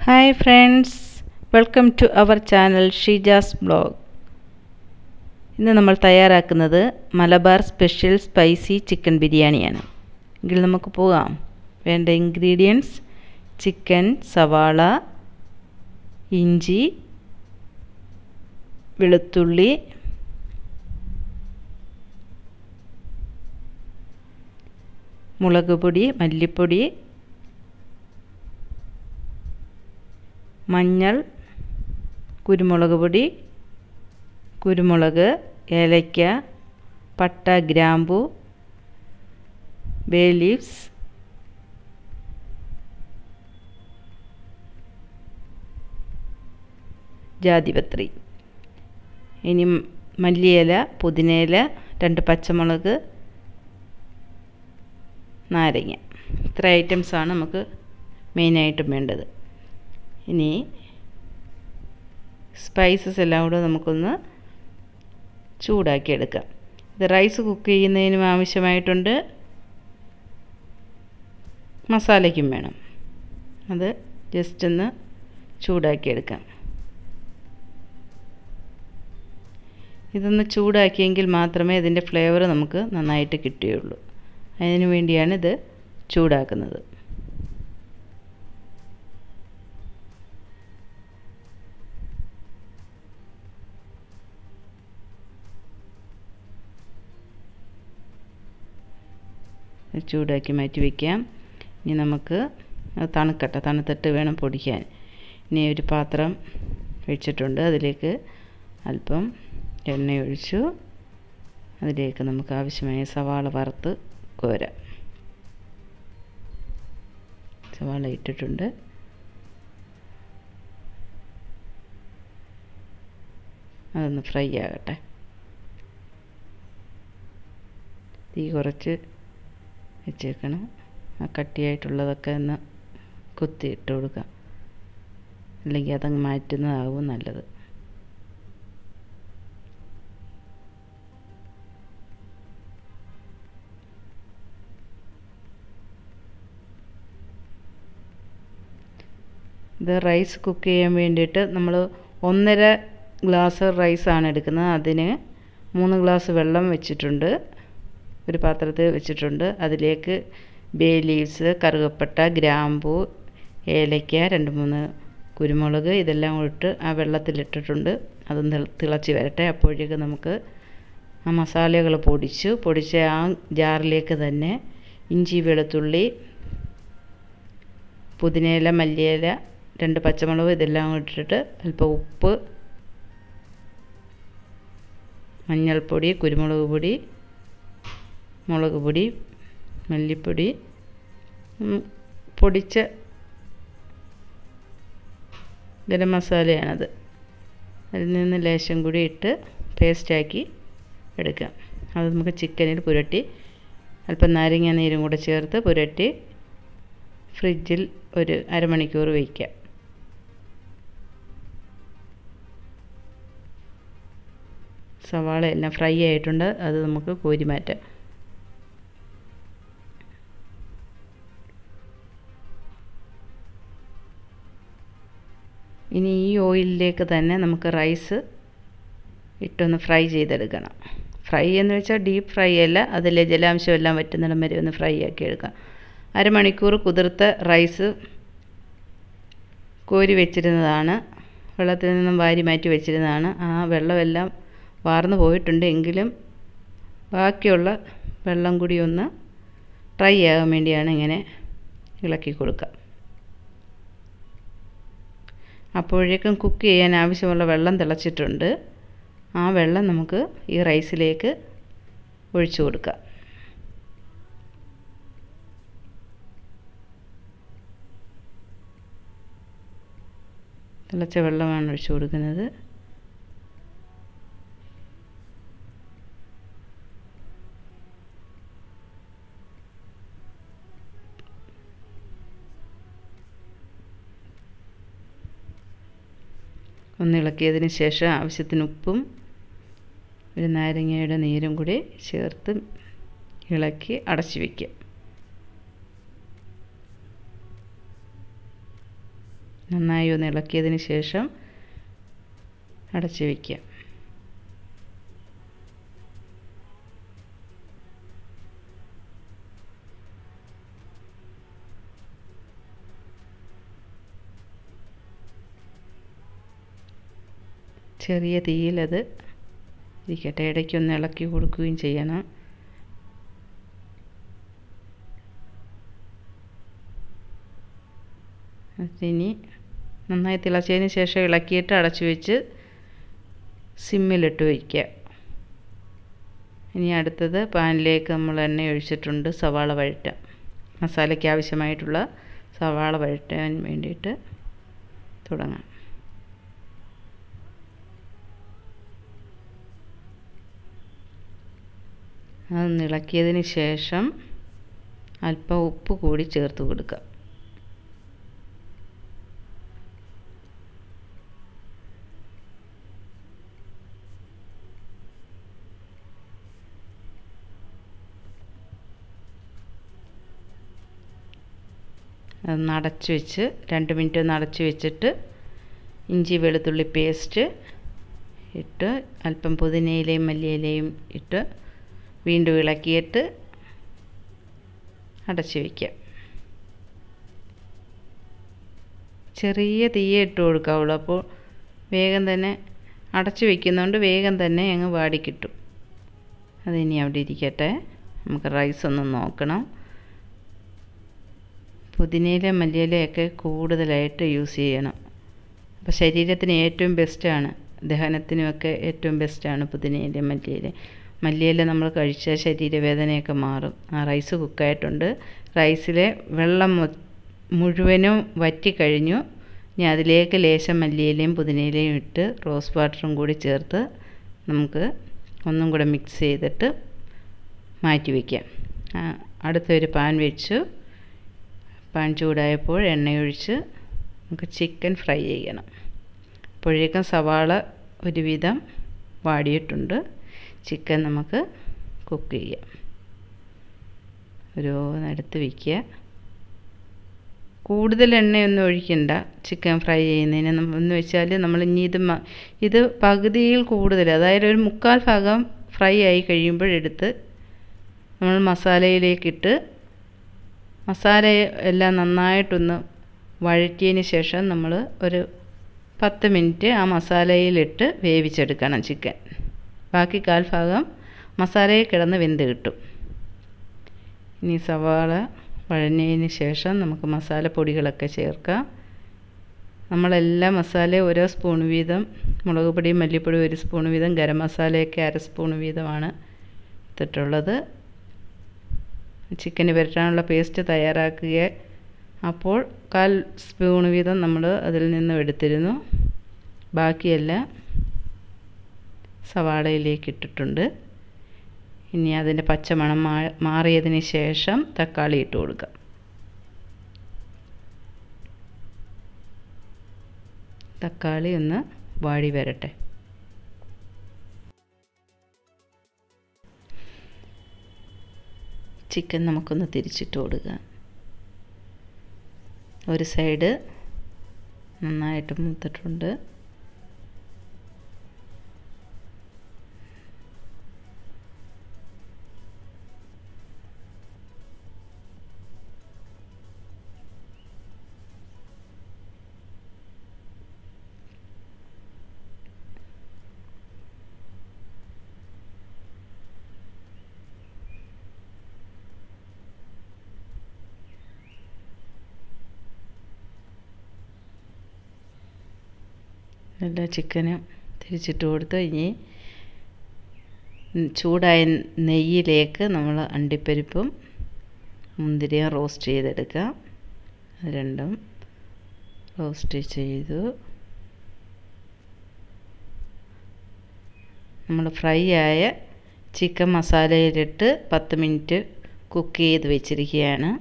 hi friends welcome to our channel Sheeja's blog ഇന്ന് നമ്മൾ തയ്യാറാക്കുന്നത് മലബാർ സ്പെഷ്യൽ സ്പൈസി ചിക്കൻ ബിരിയാണിയാണ് എങ്കിൽ നമുക്ക് പോകാം വേണ്ട ഇൻഗ്രീഡിയൻസ് ചിക്കൻ സവാള ഇഞ്ചി വെളുത്തുള്ളി മുളക് പൊടി മല്ലിപ്പൊടി മഞ്ഞൾ കുരുമുളക് പൊടി കുരുമുളക് ഏലയ്ക്ക പട്ട ഗ്രാമ്പു ബേ ലീവ്സ് ജാതിപത്രി ഇനി മല്ലിയില പുതിനയില രണ്ട് പച്ചമുളക് നാരങ്ങ ഇത്ര ഐറ്റംസാണ് നമുക്ക് മെയിനായിട്ടും വേണ്ടത് ഇനി സ്പൈസസ് എല്ലാം കൂടെ നമുക്കൊന്ന് ചൂടാക്കി എടുക്കാം ഇത് റൈസ് കുക്ക് ചെയ്യുന്നതിനും ആവശ്യമായിട്ടുണ്ട് മസാലയ്ക്കും വേണം അത് ജസ്റ്റ് ഒന്ന് ചൂടാക്കി എടുക്കാം ഇതൊന്ന് ചൂടാക്കിയെങ്കിൽ മാത്രമേ ഇതിൻ്റെ ഫ്ലേവർ നമുക്ക് നന്നായിട്ട് കിട്ടുകയുള്ളൂ അതിനു വേണ്ടിയാണ് ഇത് ചൂടാക്കുന്നത് ചൂടാക്കി മാറ്റി വയ്ക്കാം ഇനി നമുക്ക് അത് തണുക്കട്ടെ തണുത്തിട്ട് വേണം പൊടിക്കാൻ ഇനി ഒരു പാത്രം വെച്ചിട്ടുണ്ട് അതിലേക്ക് അല്പം എണ്ണ ഒഴിച്ചു അതിലേക്ക് നമുക്ക് ആവശ്യമായ സവാള വറുത്ത് കോരാം സവാള ഇട്ടിട്ടുണ്ട് അതൊന്ന് ഫ്രൈ ആകട്ടെ തീ കുറച്ച് വെച്ചേക്കണം ആ കട്ടിയായിട്ടുള്ളതൊക്കെ ഒന്ന് കുത്തി ഇട്ട് കൊടുക്കാം അല്ലെങ്കിൽ അതങ്ങ് മാറ്റുന്നതാവും നല്ലത് ഇത് റൈസ് കുക്ക് ചെയ്യാൻ വേണ്ടിയിട്ട് നമ്മൾ ഒന്നര ഗ്ലാസ് റൈസാണ് എടുക്കുന്നത് അതിന് മൂന്ന് ഗ്ലാസ് വെള്ളം വെച്ചിട്ടുണ്ട് ഒരു പാത്രത്തിൽ വെച്ചിട്ടുണ്ട് അതിലേക്ക് ബേ ലീവ്സ് കറുകപ്പട്ട ഗ്രാമ്പൂ ഏലയ്ക്ക രണ്ട് മൂന്ന് കുരുമുളക് ഇതെല്ലാം ഇട്ട് ആ വെള്ളത്തിലിട്ടിട്ടുണ്ട് അതൊന്ന് തിളച്ച് വരട്ടെ അപ്പോഴേക്ക് നമുക്ക് ആ മസാലകൾ പൊടിച്ചു പൊടിച്ച ആ ജാറിലേക്ക് തന്നെ ഇഞ്ചി വെളുത്തുള്ളി പുതിനയില മല്ലിയില രണ്ട് പച്ചമുളക് ഇതെല്ലാം ഇട്ടിട്ട് അല്പം ഉപ്പ് മഞ്ഞൾപ്പൊടി കുരുമുളക് പൊടി മുളക് പൊടി മല്ലിപ്പൊടി പൊടിച്ച ഗരം മസാലയാണത് അതിൽ നിന്ന് ലേശം കൂടി ഇട്ട് പേസ്റ്റാക്കി എടുക്കാം അത് നമുക്ക് ചിക്കനിൽ പുരട്ടി അല്പം നാരങ്ങ നീരും കൂടെ ചേർത്ത് പുരട്ടി ഫ്രിഡ്ജിൽ ഒരു അരമണിക്കൂർ വയ്ക്കാം സവാള എല്ലാം ഫ്രൈ ആയിട്ടുണ്ട് അത് നമുക്ക് കോരി മാറ്റാം ഇനി ഈ ഓയിലിലേക്ക് തന്നെ നമുക്ക് റൈസ് ഇട്ടൊന്ന് ഫ്രൈ ചെയ്തെടുക്കണം ഫ്രൈ എന്ന് വെച്ചാൽ ഡീപ്പ് ഫ്രൈ അല്ല അതിലെ ജലാംശം എല്ലാം വറ്റുന്നിടം വരെ ഒന്ന് ഫ്രൈ ആക്കി എടുക്കാം അരമണിക്കൂർ കുതിർത്ത റൈസ് കോരി വെച്ചിരുന്നതാണ് വെള്ളത്തിൽ നിന്നും വാരി മാറ്റി വെച്ചിരുന്നതാണ് ആ വെള്ളമെല്ലാം വാർന്നു പോയിട്ടുണ്ട് എങ്കിലും ബാക്കിയുള്ള വെള്ളം കൂടി ഒന്ന് ഡ്രൈ ആകാൻ വേണ്ടിയാണ് ഇങ്ങനെ ഇളക്കി കൊടുക്കുക അപ്പോഴേക്കും കുക്ക് ചെയ്യാൻ ആവശ്യമുള്ള വെള്ളം തിളച്ചിട്ടുണ്ട് ആ വെള്ളം നമുക്ക് ഈ റൈസിലേക്ക് ഒഴിച്ചു കൊടുക്കാം തിളച്ച വെള്ളമാണ് ഒഴിച്ചു കൊടുക്കുന്നത് ഒന്നിളക്കിയതിന് ശേഷം ആവശ്യത്തിന് ഉപ്പും ഒരു നാരങ്ങയുടെ നീരും കൂടി ചേർത്ത് ഇളക്കി അടച്ചു വയ്ക്കുക നന്നായി ഒന്ന് ഇളക്കിയതിന് ശേഷം അടച്ച് വയ്ക്കുക ചെറിയ തീയിലത് ഇരിക്കട്ടെ ഇടയ്ക്കൊന്ന് ഇളക്കി കൊടുക്കുകയും ചെയ്യണം ഇനി നന്നായി തിളച്ചതിന് ശേഷം ഇളക്കിയിട്ട് അടച്ചു വെച്ച് സിമ്മിലിട്ട് വയ്ക്കുക ഇനി അടുത്തത് പാനിലേക്ക് നമ്മൾ എണ്ണ ഒഴിച്ചിട്ടുണ്ട് സവാള വഴറ്റാം മസാലയ്ക്ക് ആവശ്യമായിട്ടുള്ള സവാള വഴറ്റാൻ വേണ്ടിയിട്ട് തുടങ്ങാം അത് ഇളക്കിയതിന് ശേഷം അല്പം ഉപ്പ് കൂടി ചേർത്ത് കൊടുക്കുക അതൊന്ന് അടച്ച് വെച്ച് രണ്ട് മിനിറ്റ് ഒന്ന് അടച്ച് വെച്ചിട്ട് ഇഞ്ചി വെളുത്തുള്ളി പേസ്റ്റ് ഇട്ട് അല്പം പുതിനയിലയും മല്ലിയിലയും ഇട്ട് വീണ്ടും ഇളക്കിയിട്ട് അടച്ച് വയ്ക്കുക ചെറിയ തീയെ ഇട്ട് കൊടുക്കാവുള്ളൂ അപ്പോൾ വേഗം തന്നെ അടച്ച് വയ്ക്കുന്നതുകൊണ്ട് വേഗം തന്നെ അങ്ങ് വാടിക്കിട്ടും അതിനി അവിടെ ഇരിക്കട്ടെ നമുക്ക് റൈസ് ഒന്ന് നോക്കണം പുതിനയില മല്ലിയിലയൊക്കെ കൂടുതലായിട്ട് യൂസ് ചെയ്യണം അപ്പോൾ ശരീരത്തിന് ഏറ്റവും ബെസ്റ്റാണ് ദഹനത്തിനുമൊക്കെ ഏറ്റവും ബെസ്റ്റാണ് പുതിനയില മല്ലിയില മല്ലിയില നമ്മൾ കഴിച്ചാൽ ശരീരവേദനയൊക്കെ മാറും ആ റൈസ് കുക്കായിട്ടുണ്ട് റൈസിലെ വെള്ളം മുഴുവനും വറ്റിക്കഴിഞ്ഞു ഇനി അതിലേക്ക് ലേശം മല്ലിയിലയും പുതിനയിലയും ഇട്ട് റോസ് വാട്ടറും കൂടി ചേർത്ത് നമുക്ക് ഒന്നും കൂടെ മിക്സ് ചെയ്തിട്ട് മാറ്റി വയ്ക്കാം അടുത്തൊരു പാൻ വെച്ചു പാൻ ചൂടായപ്പോൾ എണ്ണയൊഴിച്ച് നമുക്ക് ചിക്കൻ ഫ്രൈ ചെയ്യണം അപ്പോഴേക്കും സവാള ഒരുവിധം വാടിയിട്ടുണ്ട് ചിക്കൻ നമുക്ക് കുക്ക് ചെയ്യാം ഓരോന്നെടുത്ത് വയ്ക്കുക കൂടുതൽ എണ്ണയൊന്നും ഒഴിക്കണ്ട ചിക്കൻ ഫ്രൈ ചെയ്യുന്നതിന് എന്ന് വെച്ചാൽ നമ്മൾ ഇനി ഇത് ഇത് പകുതിയിൽ കൂടുതൽ അതായത് ഒരു മുക്കാൽ ഭാഗം ഫ്രൈ ആയി കഴിയുമ്പോഴെടുത്ത് നമ്മൾ മസാലയിലേക്കിട്ട് മസാല എല്ലാം നന്നായിട്ടൊന്ന് വഴറ്റിയതിന് ശേഷം നമ്മൾ ഒരു പത്ത് മിനിറ്റ് ആ മസാലയിലിട്ട് വേവിച്ചെടുക്കണം ചിക്കൻ ബാക്കി കാൽ ഭാഗം മസാലയിൽ കിടന്ന് വെന്ത് കിട്ടും ഇനി സവാള വഴഞ്ഞതിന് ശേഷം നമുക്ക് മസാലപ്പൊടികളൊക്കെ ചേർക്കാം നമ്മളെല്ലാ മസാലയും ഓരോ സ്പൂൺ വീതം മുളക് പൊടി മല്ലിപ്പൊടി ഒരു സ്പൂൺ വീതം ഗരം മസാലയൊക്കെ അര സ്പൂൺ വീതമാണ് ഇട്ടിട്ടുള്ളത് ചിക്കന് പുരട്ടാനുള്ള പേസ്റ്റ് തയ്യാറാക്കുക അപ്പോൾ കാൽ സ്പൂൺ വീതം നമ്മൾ അതിൽ നിന്നും എടുത്തിരുന്നു ബാക്കിയെല്ലാം സവാളയിലേക്ക് ഇട്ടിട്ടുണ്ട് ഇനി അതിൻ്റെ പച്ചമണം മാറിയതിന് ശേഷം തക്കാളി ഇട്ട് കൊടുക്കാം തക്കാളി ഒന്ന് വാടി വരട്ടെ ചിക്കൻ നമുക്കൊന്ന് തിരിച്ചിട്ട് കൊടുക്കുക ഒരു സൈഡ് നന്നായിട്ട് മൂത്തിട്ടുണ്ട് എല്ലാ ചിക്കനും തിരിച്ചിട്ട് കൊടുത്ത് ഇനി ചൂടായ നെയ്യിലേക്ക് നമ്മൾ അണ്ടിപ്പരിപ്പും മുന്തിരിയും റോസ്റ്റ് ചെയ്തെടുക്കാം അത് രണ്ടും റോസ്റ്റ് ചെയ്തു നമ്മൾ ഫ്രൈ ആയ ചിക്കൻ മസാലയിലിട്ട് പത്ത് മിനിറ്റ് കുക്ക് ചെയ്ത് വെച്ചിരിക്കുകയാണ്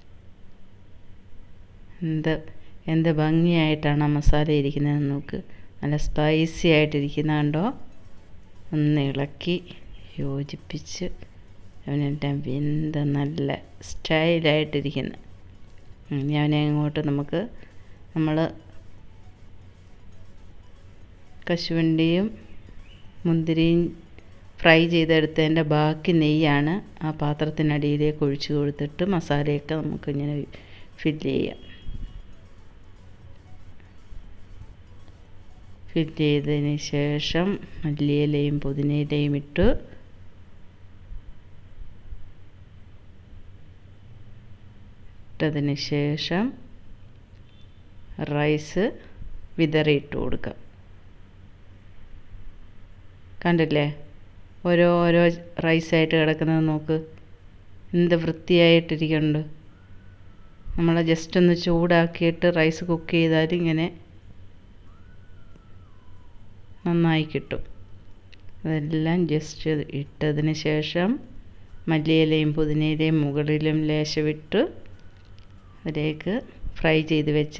എന്ത് എന്ത് ഭംഗിയായിട്ടാണ് ആ മസാല ഇരിക്കുന്നത് നോക്ക് നല്ല സ്പൈസി ആയിട്ടിരിക്കുന്ന കണ്ടോ ഒന്ന് ഇളക്കി യോജിപ്പിച്ച് അവനെല്ലാം വെന്ത് നല്ല സ്റ്റൈലായിട്ടിരിക്കുന്നു ഇനി അവനെ അങ്ങോട്ട് നമുക്ക് നമ്മൾ കശുവണ്ടിയും മുന്തിരിയും ഫ്രൈ ചെയ്തെടുത്തതിൻ്റെ ബാക്കി നെയ്യാണ് ആ പാത്രത്തിനടിയിലേക്ക് ഒഴിച്ചു കൊടുത്തിട്ട് മസാലയൊക്കെ നമുക്കിങ്ങനെ ഫില്ല് ചെയ്യാം ഫില്ല് ചെയ്തതിന് ശേഷം മല്ലിയിലയും പുതിനയിലയും ഇട്ട് ഇട്ടതിന് ശേഷം റൈസ് വിതറിയിട്ട് കൊടുക്കാം കണ്ടില്ലേ ഓരോ ഓരോ റൈസായിട്ട് കിടക്കുന്നത് നോക്ക് എന്ത് വൃത്തിയായിട്ടിരിക്കുന്നുണ്ട് നമ്മൾ ജസ്റ്റ് ഒന്ന് ചൂടാക്കിയിട്ട് റൈസ് കുക്ക് ചെയ്താൽ ഇങ്ങനെ നന്നായി കിട്ടും അതെല്ലാം ജസ്റ്റ് ഇട്ടതിന് ശേഷം മല്ലിയിലയും പുതിനയിലയും മുകളിലും ലേശമിട്ട് അതിലേക്ക് ഫ്രൈ ചെയ്ത് വെച്ച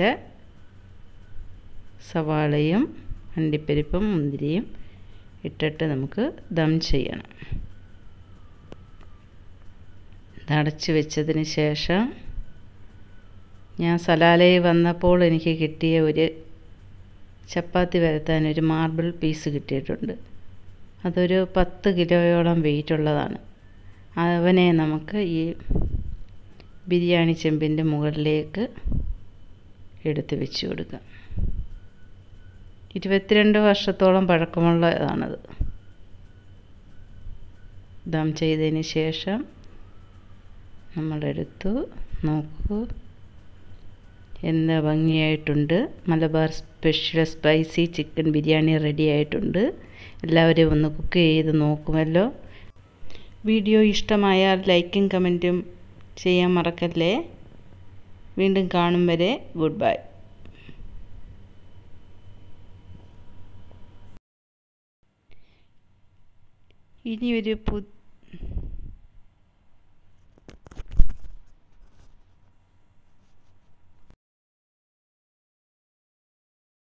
സവാളയും അണ്ടിപ്പരിപ്പും മുന്തിരിയും ഇട്ടിട്ട് നമുക്ക് ദം ചെയ്യണം അടച്ച് വെച്ചതിന് ശേഷം ഞാൻ സലാലയിൽ വന്നപ്പോൾ എനിക്ക് കിട്ടിയ ഒരു ചപ്പാത്തി വരത്താൻ ഒരു മാർബിൾ പീസ് കിട്ടിയിട്ടുണ്ട് അതൊരു പത്ത് കിലോയോളം വെയിറ്റ് ഉള്ളതാണ് അവനെ നമുക്ക് ഈ ബിരിയാണി ചെമ്പിൻ്റെ മുകളിലേക്ക് എടുത്ത് വെച്ച് കൊടുക്കാം ഇരുപത്തിരണ്ട് വർഷത്തോളം പഴക്കമുള്ളതാണത് ദം ചെയ്തതിന് ശേഷം നമ്മളെടുത്തു നോക്കൂ എന്താ ഭംഗിയായിട്ടുണ്ട് Malabar special spicy chicken biryani ready ആയിട്ടുണ്ട് എല്ലാവരും ഒന്ന് കുക്ക് ചെയ്ത് നോക്കുമല്ലോ വീഡിയോ ഇഷ്ടമായാൽ ലൈക്കും കമൻറ്റും ചെയ്യാൻ മറക്കല്ലേ വീണ്ടും കാണും വരെ ഗുഡ് ബൈ ഇനിയൊരു പു